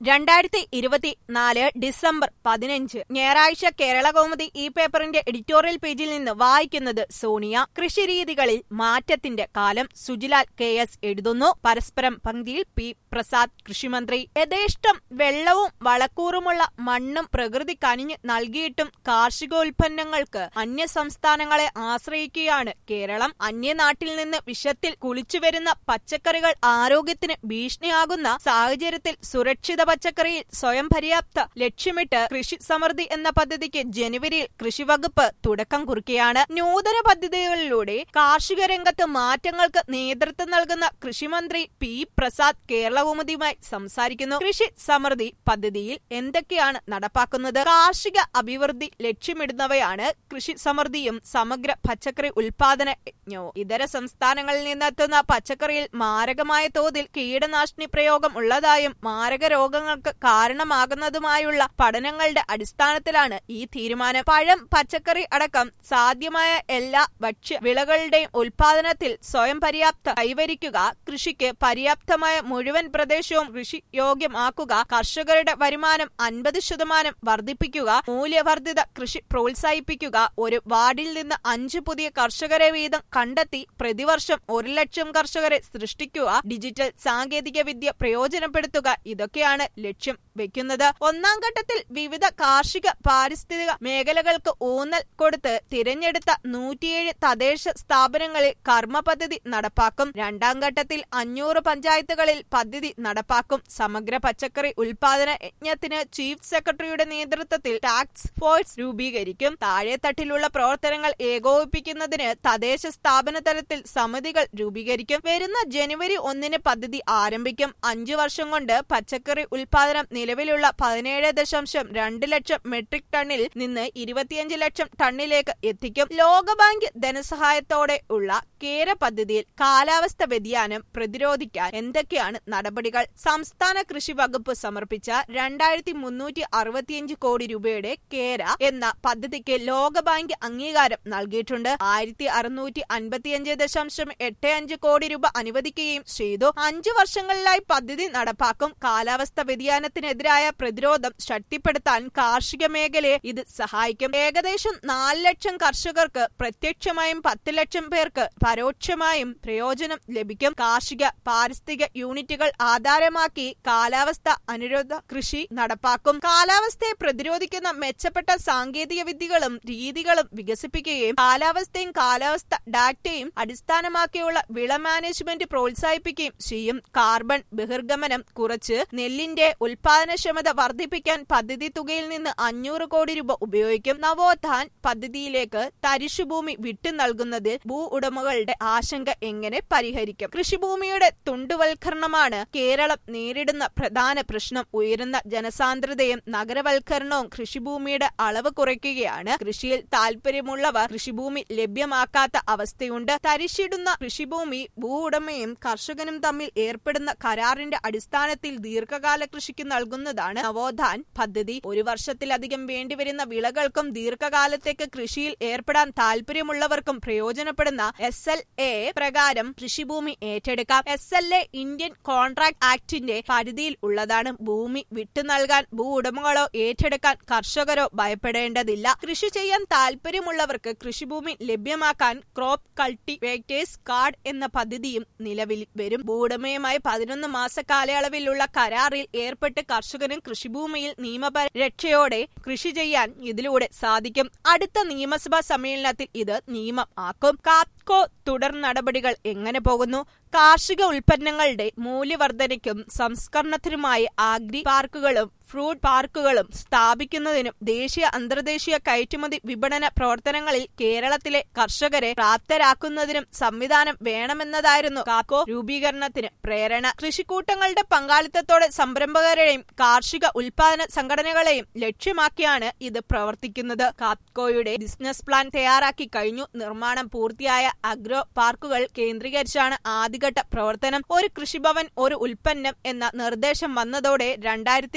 രണ്ടായിരത്തി ഇരുപത്തിനാല് ഡിസംബർ പതിനഞ്ച് ഞായറാഴ്ച കേരള കൗമുദി ഈ പേപ്പറിന്റെ എഡിറ്റോറിയൽ പേജിൽ നിന്ന് വായിക്കുന്നത് സോണിയ കൃഷിരീതികളിൽ മാറ്റത്തിന്റെ കാലം സുജിലാൽ കെ എസ് എഴുതുന്നു പരസ്പരം പങ്ക്തിയിൽ പി പ്രസാദ് കൃഷിമന്ത്രി യഥേഷ്ടം വെള്ളവും വളക്കൂറുമുള്ള മണ്ണും പ്രകൃതി കനിഞ്ഞ് നൽകിയിട്ടും കാർഷികോൽപ്പന്നങ്ങൾക്ക് അന്യ സംസ്ഥാനങ്ങളെ ആശ്രയിക്കുകയാണ് കേരളം അന്യനാട്ടിൽ നിന്ന് വിഷത്തിൽ കുളിച്ചുവരുന്ന പച്ചക്കറികൾ ആരോഗ്യത്തിന് ഭീഷണിയാകുന്ന സാഹചര്യത്തിൽ സുരക്ഷിത പച്ചക്കറിയിൽ സ്വയം പര്യാപ്ത ലക്ഷ്യമിട്ട് കൃഷി സമൃദ്ധി എന്ന പദ്ധതിക്ക് ജനുവരിയിൽ കൃഷിവകുപ്പ് തുടക്കം കുറിക്കുകയാണ് നൂതന പദ്ധതികളിലൂടെ കാർഷിക രംഗത്ത് മാറ്റങ്ങൾക്ക് നേതൃത്വം നൽകുന്ന കൃഷിമന്ത്രി പി പ്രസാദ് കേരളകൗമുദിയുമായി സംസാരിക്കുന്നു കൃഷി സമൃദ്ധി പദ്ധതിയിൽ എന്തൊക്കെയാണ് നടപ്പാക്കുന്നത് കാർഷിക അഭിവൃദ്ധി ലക്ഷ്യമിടുന്നവയാണ് കൃഷി സമൃദ്ധിയും സമഗ്ര പച്ചക്കറി ഉൽപാദന യജ്ഞവും ഇതര സംസ്ഥാനങ്ങളിൽ നിന്നെത്തുന്ന പച്ചക്കറിയിൽ മാരകമായ തോതിൽ കീടനാശിനി പ്രയോഗം ഉള്ളതായും മാരക രോഗങ്ങൾക്ക് കാരണമാകുന്നതുമായുള്ള പഠനങ്ങളുടെ അടിസ്ഥാനത്തിലാണ് ഈ തീരുമാനം പഴം പച്ചക്കറി അടക്കം സാധ്യമായ എല്ലാ ഭക്ഷ്യ വിളകളുടെയും ഉൽപാദനത്തിൽ സ്വയം പര്യാപ്ത കൈവരിക്കുക കൃഷിക്ക് പര്യാപ്തമായ മുഴുവൻ പ്രദേശവും കൃഷി യോഗ്യമാക്കുക കർഷകരുടെ വരുമാനം അൻപത് ശതമാനം വർദ്ധിപ്പിക്കുക മൂല്യവർദ്ധിത കൃഷി പ്രോത്സാഹിപ്പിക്കുക ഒരു വാർഡിൽ നിന്ന് അഞ്ച് പുതിയ കർഷകരെ വീതം കണ്ടെത്തി പ്രതിവർഷം ഒരു ലക്ഷം കർഷകരെ സൃഷ്ടിക്കുക ഡിജിറ്റൽ സാങ്കേതിക വിദ്യ പ്രയോജനപ്പെടുത്തുക ഇതൊക്കെയാണ് ലക്ഷ്യം വെക്കുന്നത് ഒന്നാം ഘട്ടത്തിൽ വിവിധ കാർഷിക പാരിസ്ഥിതിക മേഖലകൾക്ക് ഊന്നൽ കൊടുത്ത് തിരഞ്ഞെടുത്ത നൂറ്റിയേഴ് തദ്ദേശ സ്ഥാപനങ്ങളിൽ കർമ്മ പദ്ധതി നടപ്പാക്കും രണ്ടാം ഘട്ടത്തിൽ അഞ്ഞൂറ് പഞ്ചായത്തുകളിൽ പദ്ധതി നടപ്പാക്കും സമഗ്ര പച്ചക്കറി ഉൽപാദന യജ്ഞത്തിന് ചീഫ് സെക്രട്ടറിയുടെ നേതൃത്വത്തിൽ ടാസ്ക് ഫോഴ്സ് രൂപീകരിക്കും താഴെത്തട്ടിലുള്ള പ്രവർത്തനങ്ങൾ ഏകോപിപ്പിക്കുന്നതിന് തദ്ദേശ സ്ഥാപന തലത്തിൽ സമിതികൾ രൂപീകരിക്കും വരുന്ന ജനുവരി ഒന്നിന് പദ്ധതി ആരംഭിക്കും അഞ്ചു വർഷം കൊണ്ട് പച്ചക്കറി ഉൽപാദനം നിലവിലുള്ള പതിനേഴ് ദശാംശം രണ്ട് ലക്ഷം മെട്രിക് ടണ്ണിൽ നിന്ന് ഇരുപത്തിയഞ്ച് ലക്ഷം ടണ്ണിലേക്ക് എത്തിക്കും ലോകബാങ്ക് ധനസഹായത്തോടെ ഉള്ള കേര പദ്ധതിയിൽ കാലാവസ്ഥ വ്യതിയാനം പ്രതിരോധിക്കാൻ എന്തൊക്കെയാണ് നടപടികൾ സംസ്ഥാന കൃഷി വകുപ്പ് സമർപ്പിച്ച രണ്ടായിരത്തി മുന്നൂറ്റി അറുപത്തിയഞ്ച് കോടി രൂപയുടെ കേര എന്ന പദ്ധതിക്ക് ലോകബാങ്ക് അംഗീകാരം നൽകിയിട്ടുണ്ട് ആയിരത്തി അറുന്നൂറ്റി അൻപത്തിയഞ്ച് ദശാംശം എട്ട് അഞ്ച് കോടി രൂപ അനുവദിക്കുകയും ചെയ്തു അഞ്ചു വർഷങ്ങളിലായി പദ്ധതി നടപ്പാക്കും കാലാവസ്ഥ വ്യതിയാനത്തിനെതിരായ പ്രതിരോധം ശക്തിപ്പെടുത്താൻ കാർഷിക മേഖലയെ ഇത് സഹായിക്കും ഏകദേശം നാല് ലക്ഷം കർഷകർക്ക് പ്രത്യക്ഷമായും പത്ത് ലക്ഷം പേർക്ക് പരോക്ഷമായും പ്രയോജനം ലഭിക്കും കാർഷിക പാരിസ്ഥിതിക യൂണിറ്റുകൾ ആധാരമാക്കി കാലാവസ്ഥ അനുരോധ കൃഷി നടപ്പാക്കും കാലാവസ്ഥയെ പ്രതിരോധിക്കുന്ന മെച്ചപ്പെട്ട സാങ്കേതിക വിദ്യകളും രീതികളും വികസിപ്പിക്കുകയും കാലാവസ്ഥയും കാലാവസ്ഥ ഡാറ്റയും അടിസ്ഥാനമാക്കിയുള്ള വിള മാനേജ്മെന്റ് പ്രോത്സാഹിപ്പിക്കുകയും ചെയ്യും കാർബൺ ബഹിർഗമനം കുറച്ച് നെല്ലിന്റെ ഉൽപാദനക്ഷമത വർദ്ധിപ്പിക്കാൻ പദ്ധതി തുകയിൽ നിന്ന് അഞ്ഞൂറ് കോടി രൂപ ഉപയോഗിക്കും നവോത്ഥാൻ പദ്ധതിയിലേക്ക് തരിശുഭൂമി വിട്ടു നൽകുന്നതിൽ ഭൂ ഉടമകളുടെ ആശങ്ക എങ്ങനെ പരിഹരിക്കും കൃഷിഭൂമിയുടെ തുണ്ടുവൽക്കരണമാണ് കേരളം നേരിടുന്ന പ്രധാന പ്രശ്നം ഉയരുന്ന ജനസാന്ദ്രതയും നഗരവൽക്കരണവും കൃഷിഭൂമിയുടെ അളവ് കുറയ്ക്കുകയാണ് കൃഷിയിൽ താല്പര്യമുള്ളവർ കൃഷിഭൂമി ലഭ്യമാക്കാത്ത അവസ്ഥയുണ്ട് തരിശിടുന്ന കൃഷിഭൂമി ഭൂ ഉടമയും കർഷകനും തമ്മിൽ ഏർപ്പെടുന്ന കരാറിന്റെ അടിസ്ഥാനത്തിൽ ദീർഘകാല കൃഷിക്ക് നൽകുന്നതാണ് നവോത്ഥാൻ പദ്ധതി ഒരു വർഷത്തിലധികം വേണ്ടിവരുന്ന വിളകൾക്കും ദീർഘകാലത്തേക്ക് കൃഷിയിൽ ഏർപ്പെടാൻ താല്പര്യമുള്ളവർക്കും പ്രയോജനപ്പെടുന്ന എസ് എൽ എ പ്രകാരം കൃഷിഭൂമി ഏറ്റെടുക്കാം S L A Indian contract ആക്ടിന്റെ പരിധിയിൽ ഉള്ളതാണ് ഭൂമി വിട്ടു നൽകാൻ ഭൂ ഉടമകളോ ഏറ്റെടുക്കാൻ കർഷകരോ ഭയപ്പെടേണ്ടതില്ല കൃഷി ചെയ്യാൻ താല്പര്യമുള്ളവർക്ക് കൃഷിഭൂമി ലഭ്യമാക്കാൻ ക്രോപ്പ് കൾട്ടിവേറ്റേഴ്സ് കാർഡ് എന്ന പദ്ധതിയും നിലവിൽ വരും ഭൂവുടമയുമായി പതിനൊന്ന് മാസ കാലയളവിലുള്ള കരാറിൽ ഏർപ്പെട്ട് കർഷകനും കൃഷിഭൂമിയിൽ നിയമപരക്ഷയോടെ കൃഷി ചെയ്യാൻ ഇതിലൂടെ സാധിക്കും അടുത്ത നിയമസഭാ സമ്മേളനത്തിൽ ഇത് നിയമം ആക്കും കാപ്കോ തുടർ നടപടികൾ എങ്ങനെ പോകുന്നു കാർഷിക ഉൽപ്പന്നങ്ങളുടെ മൂല്യവർദ്ധനയ്ക്കും സംസ്കരണത്തിനുമായി ആഗ്രി പാർക്കുകളും ഫ്രൂട്ട് പാർക്കുകളും സ്ഥാപിക്കുന്നതിനും ദേശീയ അന്തർദേശീയ കയറ്റുമതി വിപണന പ്രവർത്തനങ്ങളിൽ കേരളത്തിലെ കർഷകരെ പ്രാപ്തരാക്കുന്നതിനും സംവിധാനം വേണമെന്നതായിരുന്നു കാക്കോ രൂപീകരണത്തിന് പ്രേരണ കൃഷിക്കൂട്ടങ്ങളുടെ പങ്കാളിത്തത്തോടെ സംരംഭകരെയും കാർഷിക ഉൽപാദന സംഘടനകളെയും ലക്ഷ്യമാക്കിയാണ് ഇത് പ്രവർത്തിക്കുന്നത് കാപ്കോയുടെ ബിസിനസ് പ്ലാൻ തയ്യാറാക്കി കഴിഞ്ഞു നിർമ്മാണം പൂർത്തിയായ അഗ്രോ പാർക്കുകൾ കേന്ദ്രീകരിച്ചാണ് ആദ്യഘട്ട പ്രവർത്തനം ഒരു കൃഷിഭവൻ ഒരു ഉൽപ്പന്നം എന്ന നിർദ്ദേശം വന്നതോടെ രണ്ടായിരത്തിലധികം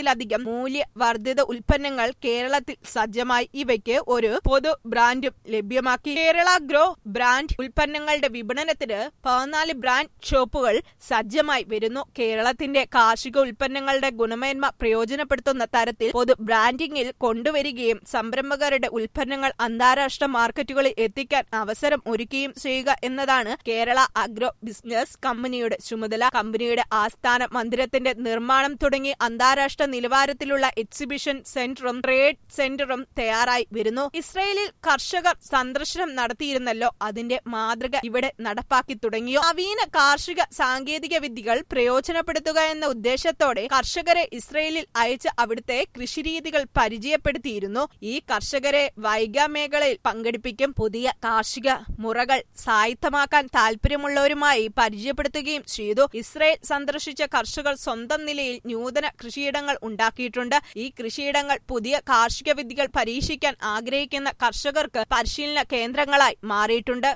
മൂല്യവർദ്ധിത ഉൽപ്പന്നങ്ങൾ കേരളത്തിൽ സജ്ജമായി ഇവയ്ക്ക് ഒരു പൊതു ബ്രാൻഡും ലഭ്യമാക്കി കേരള ഗ്രോ ബ്രാൻഡ് ഉൽപ്പന്നങ്ങളുടെ വിപണനത്തിന് പതിനാല് ബ്രാൻഡ് ഷോപ്പുകൾ സജ്ജമായി വരുന്നു കേരളത്തിന്റെ കാർഷിക ഉൽപ്പന്നങ്ങളുടെ ഗുണമേന്മ പ്രയോജനപ്പെടുത്തുന്ന തരത്തിൽ പൊതു ബ്രാൻഡിംഗിൽ കൊണ്ടുവരികയും സംരംഭകരുടെ ഉൽപ്പന്നങ്ങൾ അന്താരാഷ്ട്ര മാർക്കറ്റുകളിൽ എത്തിക്കാൻ അവസരം ഒരുക്കുകയും ചെയ്യുക എന്നതാണ് കേരള അഗ്രോ ബിസിനസ് കമ്പനിയുടെ ചുമതല കമ്പനിയുടെ ആസ്ഥാന മന്ദിരത്തിന്റെ നിർമ്മാണം തുടങ്ങി അന്താരാഷ്ട്ര നിലവാരത്തിലുള്ള എക്സിബിഷൻ സെന്ററും ട്രേഡ് സെന്ററും തയ്യാറായി വരുന്നു ഇസ്രയേലിൽ കർഷകർ സന്ദർശനം നടത്തിയിരുന്നല്ലോ അതിന്റെ മാതൃക ഇവിടെ നടപ്പാക്കി തുടങ്ങിയോ നവീന കാർഷിക സാങ്കേതിക വിദ്യകൾ പ്രയോജനപ്പെടുത്തുക എന്ന ഉദ്ദേശത്തോടെ കർഷകരെ ഇസ്രയേലിൽ അയച്ച് അവിടുത്തെ കൃഷിരീതികൾ പരിചയപ്പെടുത്തിയിരുന്നു ഈ കർഷകരെ വൈഗ മേഖലയിൽ പങ്കെടുപ്പിക്കും പുതിയ കാർഷിക മുറകൾ സായത്തമാക്കാൻ താല്പര്യമുള്ളവരുമായി പരിചയപ്പെടുത്തുകയും ചെയ്തു ഇസ്രയേൽ സന്ദർശിച്ച കർഷകർ സ്വന്തം നിലയിൽ നൂതന കൃഷിയിടങ്ങൾ ഉണ്ടാക്കിയിട്ടുണ്ട് ഈ കൃഷിയിടങ്ങൾ പുതിയ കാർഷിക വിദ്യകൾ പരീക്ഷിക്കാൻ ആഗ്രഹിക്കുന്ന കർഷകർക്ക് പരിശീലന കേന്ദ്രങ്ങളായി മാറിയിട്ടുണ്ട്